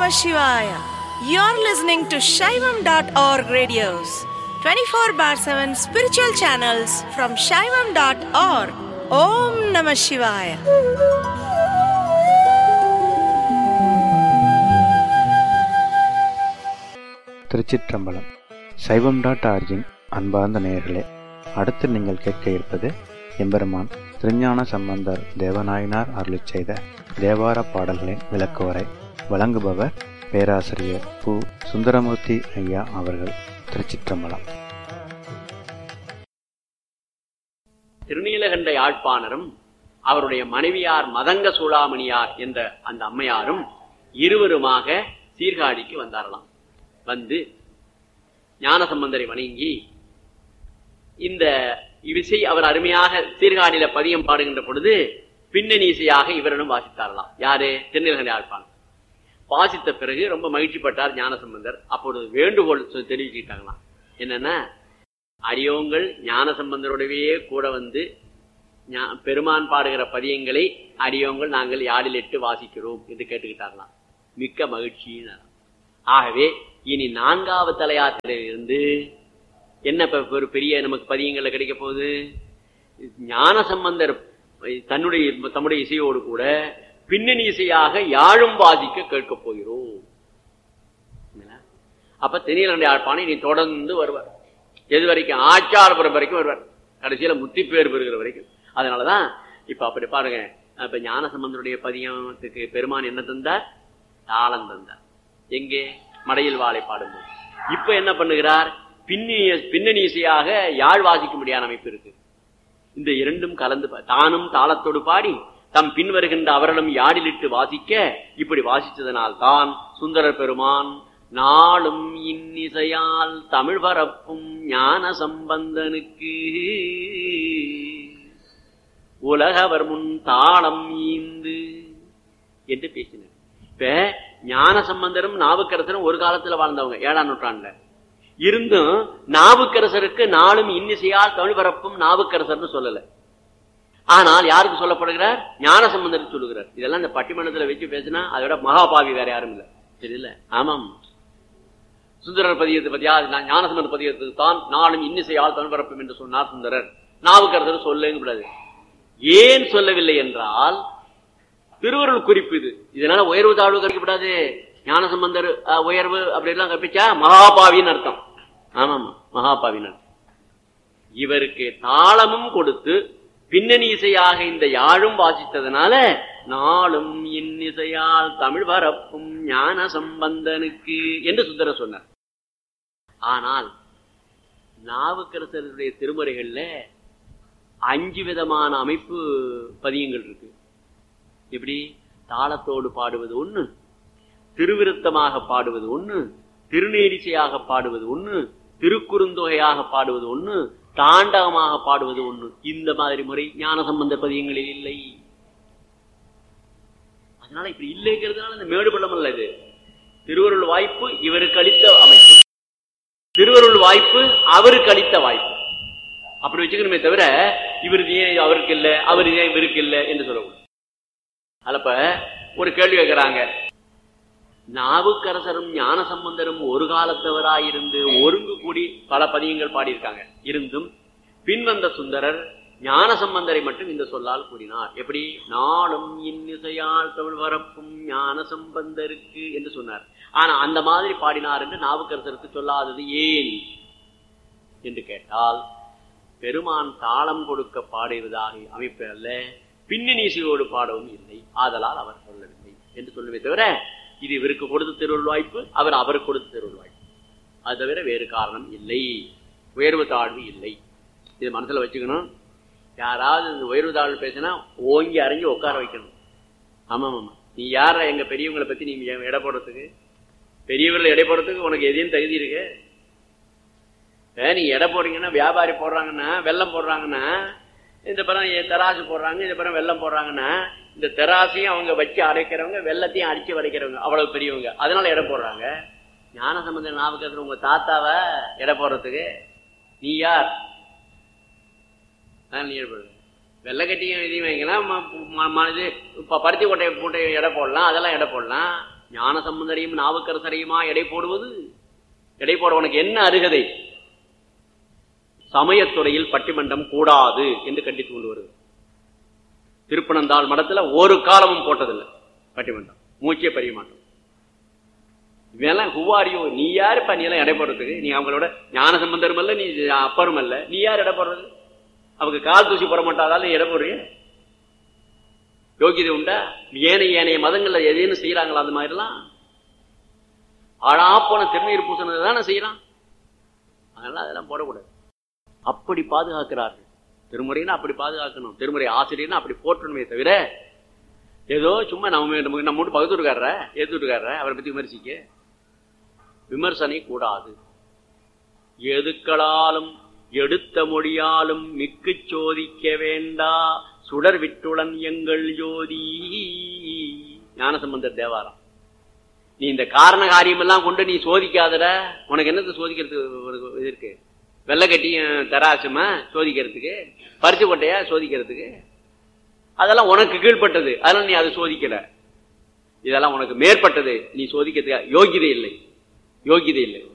Namah Shivaya. You're listening to Shaivam.org radios, 24 bar 7 spiritual channels from Shaivam.org. Om Namah Shivaya. திருச்சிற்றம்பலம் சைவம் dot origin அன்பார்ந்த நேயர்களே அடுத்து நீங்கள் கேட்க இருப்பது எம்பெருமான் திருஞான சம்பந்தர் தேவநாயனார் அருளிச் செய்த தேவார பாடல்களின் விளக்குவரை வழங்குபவர் பேராசிரியர் பு சுந்தரமூர்த்தி ஐயா அவர்கள் திருச்சிற்றம்பலம் திருநீலகண்ட யாழ்ப்பாணரும் அவருடைய மனைவியார் மதங்க சூளாமணியார் என்ற அந்த அம்மையாரும் இருவருமாக சீர்காழிக்கு வந்தாரலாம் வந்து ஞானசம்பந்தரை வணங்கி இந்த இசை அவர் அருமையாக சீர்காழியில பதியம் பாடுகின்ற பொழுது பின்னணி இசையாக இவரிடம் வாசித்தாரலாம் யாரு திருநீலகண்ட யாழ்ப்பாணம் வாசித்த பிறகு ரொம்ப மகிழ்ச்சிப்பட்டார் ஞானசம்பந்தர் அப்பொழுது வேண்டுகோள் சொல்லி தெரிவிச்சுக்கிட்டாங்களாம் என்னன்னா அடியோங்கள் ஞான சம்பந்தரோடவே கூட வந்து ஞா- பெருமான் பாடுகிற பதியங்களை அடியோங்கள் நாங்கள் யாழிலிட்டு வாசிக்கிறோம் என்று கேட்டுக்கிட்டார்களாம் மிக்க மகிழ்ச்சியினர் ஆகவே இனி நான்காவது தலையாத்திரையிலிருந்து என்ன இப்ப ஒரு பெரிய நமக்கு பதியங்கள்ல கிடைக்க போகுது ஞான சம்பந்தர் தன்னுடைய தம்முடைய இசையோடு கூட பின்னணி இசையாக யாழும் வாசிக்க கேட்கப் போகிறோம் இல்லைங்களா? அப்ப தெரியல யாழ்ப்பாணம் நீ தொடர்ந்து வருவார் எது வரைக்கும் ஆச்சாரபுரம் வரைக்கும் வருவார் கடைசியில முத்தி பேர் பெறுகிற வரைக்கும் அதனாலதான் இப்ப அப்படி பாருங்க இப்ப ஞான சம்பந்தருடைய பதியத்துக்கு பெருமான் என்ன தந்தார் தாளம் தந்தார் எங்கே மடையில் வாழை பாடும்போது இப்ப என்ன பண்ணுகிறார் பின்னிய பின்னணி இசையாக யாழ் வாசிக்க முடியாத அமைப்பு இருக்கு இந்த இரண்டும் கலந்து பா- தானும் தாளத்தோடு பாடி தம் பின் வருகின்ற அவர்களும் யாழிலிட்டு வாசிக்க இப்படி வாசித்ததனால் தான் சுந்தரர் பெருமான் நாளும் இன்னிசையால் தமிழ் பரப்பும் ஞான சம்பந்தனுக்கு உலகவர் முன் தாளம் ஈந்து என்று பேசினார் இப்ப ஞான சம்பந்தரும் நாவுக்கரசரும் ஒரு காலத்துல வாழ்ந்தவங்க ஏழாம் நூற்றாண்டுல இருந்தும் நாவுக்கரசருக்கு நாளும் இன்னிசையால் தமிழ் பரப்பும் நாவுக்கரசர்னு சொல்லல ஆனால் யாருக்கு சொல்லப்படுகிறார் ஞான சம்பந்தருக்கு சொல்லுகிறார் இதெல்லாம் இந்த பட்டிமன்றத்துல வச்சு பேசினா அதோட மகாபாவி வேற யாரும் இல்ல தெரியல ஆமாம் சுந்தரர் பதியத்தை பத்தியா நான் ஞானசம்பந்த பதியத்துக்கு தான் நாளும் இன்னிசையால் தமிழ் பரப்பும் என்று சொன்னார் சுந்தரர் நாவுக்கரசர் சொல்லுங்க கூடாது ஏன் சொல்லவில்லை என்றால் திருவருள் குறிப்பு இது இதனால உயர்வு தாழ்வு கற்கப்படாது ஞானசம்பந்தர் அஹ், உயர்வு அப்படி எல்லாம் கற்பிச்சா மகாபாவின்னு அர்த்தம் ஆமாமா மகாபாவின்னு அர்த்தம் இவருக்கு தாளமும் கொடுத்து பின்னணி இசையாக இந்த யாழும் வாசித்ததனால நாளும் இன்னிசையால் தமிழ் பரப்பும் ஞான சம்பந்தனுக்கு என்று சுந்தரர் சொன்னார் ஆனால் நாவுக்கரசருடைய திருமுறைகள்ல அஞ்சு விதமான அமைப்பு பதியங்கள் இருக்கு எப்படி தாளத்தோடு பாடுவது ஒண்ணு திருவிருத்தமாக பாடுவது ஒண்ணு திருநேரிசையாக பாடுவது ஒண்ணு திருக்குறுந்தொகையாக பாடுவது ஒண்ணு தாண்டகமாக பாடுவது ஒண்ணு இந்த மாதிரி முறை ஞான சம்பந்த பதியங்களில் இல்லை அதனால இப்படி இல்லைங்கிறதுனால இந்த மேடு பள்ளம் அல்ல இது திருவருள் வாய்ப்பு இவருக்கு அளித்த அமைப்பு திருவருள் வாய்ப்பு அவருக்கு அளித்த வாய்ப்பு அப்படி வச்சுக்கணுமே தவிர இவருக்கு ஏன் அவருக்கு இல்ல அவர் ஏன் இவருக்கு இல்ல என்று சொல்லக்கூடாது அதப்ப ஒரு கேள்வி கேட்கிறாங்க நாவுக்கரசரும் ஞான சம்பந்தரும் ஒரு காலத்தவராயிருந்து ஒருங்கு கூடி பல பதியங்கள் பாடியிருக்காங்க இருந்தும் பின்வந்த சுந்தரர் ஞான சம்பந்தரை மட்டும் இந்த சொல்லால் கூறினார் எப்படி நாளும் இன்னிசையால் தமிழ் வரப்பும் ஞான சம்பந்தருக்கு என்று சொன்னார் ஆனா அந்த மாதிரி பாடினார் என்று நாவுக்கரசருக்கு சொல்லாதது ஏன் என்று கேட்டால் பெருமான் தாளம் கொடுக்க பாடுவதாக அமைப்பு அல்ல பின்னணி இசையோடு பாடவும் இல்லை ஆதலால் அவர் சொல்லவில்லை என்று சொல்லுவே தவிர இது இவருக்கு கொடுத்த திருவுள் வாய்ப்பு அவர் அவருக்கு கொடுத்த திருவுள் வாய்ப்பு அது தவிர வேறு காரணம் இல்லை உயர்வு தாழ்வு இல்லை இது மனசுல வச்சுக்கணும் யாராவது இந்த உயர்வு தாழ்வு பேசினா ஓங்கி அரைஞ்சு உட்கார வைக்கணும் ஆமா ஆமா நீ யார எங்க பெரியவங்களை பத்தி நீங்க எடை போடுறதுக்கு பெரியவர்கள் எடை போடுறதுக்கு உனக்கு எதையும் தகுதி இருக்கு ஏ, நீ எடை போடுறீங்கன்னா வியாபாரி போடுறாங்கன்னா வெள்ளம் போடுறாங்கன்னா இந்த படம் எ- தராசு போடுறாங்க இந்த படம் வெள்ளம் போடுறாங்கன்னா இந்த தெராசையும் அவங்க வச்சு அரைக்கிறவங்க வெள்ளத்தையும் அடிச்சு வரைக்கிறவங்க அவ்வளவு பெரியவங்க அதனால எடை போடுறாங்க ஞான சம்பந்த ஞாபகத்தில் உங்க தாத்தாவ எடை போடுறதுக்கு நீ யார் ஆ, நீ எடை போடு. வெள்ளைக்கட்டியும் இதையும் வைக்கலாம் ம- ம- ம- இது இப்போ பருத்தி கொட்டை போட்டு எடை போடலாம் அதெல்லாம் எடை போடலாம் ஞான சம்பந்தரையும் நாவுக்கரசரையுமா எடை போடுவது எடை போட உனக்கு என்ன அருகதை சமயத்துறையில் பட்டிமன்றம் கூடாது என்று கண்டித்து கொண்டு வருது திருப்பனந்தாள் மடத்துல ஒரு காலமும் போட்டதில்லை பட்டிமன்றம் மூச்சே பறிய மாட்டோம் இவெல்லாம் ஹுவாரியோ நீ யாருப்பா நீ எல்லாம் எடை போடுறதுக்கு நீ அவங்களோட ஞான சம்பந்தரும் அல்ல நீ அப்பரும் அல்ல நீ யார் எடை போடுறது அவங்க கால் தூசி போட மாட்டாதால நீ எடை போடுறிய யோகிதை உண்டா ஏனைய ஏனைய மதங்கள்ல எதையும் செய்யறாங்களா அந்த மாதிரிலாம் ஆழா போன திருநீர் பூசணத்தை தானே செய்யறான் அதனால அதெல்லாம் போடக்கூடாது அப்படி பாதுகாக்கிறார்கள் திருமுறைன்னா அப்படி பாதுகாக்கணும் திருமுறை ஆசிரியர்னா அப்படி போற்றணுமே தவிர ஏதோ சும்மா நம்ம நமக்கு நம்ம மட்டும் பக்கத்து இருக்கார ஏத்து இருக்கார அவரை பத்தி விமர்சிக்க விமர்சனை கூடாது எதுக்களாலும் எடுத்த மொழியாலும் மிக்கு சோதிக்க வேண்டா சுடர் விட்டுளன் எங்கள் ஜோதி ஞானசம்பந்தர் தேவாரம் நீ இந்த காரண காரியம் எல்லாம் கொண்டு நீ சோதிக்காதட உனக்கு என்னது சோதிக்கிறதுக்கு ஒரு இது இருக்கு வெள்ளை கட்டியும் தராசுமா சோதிக்கிறதுக்கு பறிச்சு கொட்டையா சோதிக்கிறதுக்கு அதெல்லாம் உனக்கு கீழ்பட்டது அதெல்லாம் நீ அதை சோதிக்கல இதெல்லாம் உனக்கு மேற்பட்டது நீ சோதிக்கிறதுக்கு யோகிதை இல்லை யோகிதை இல்லை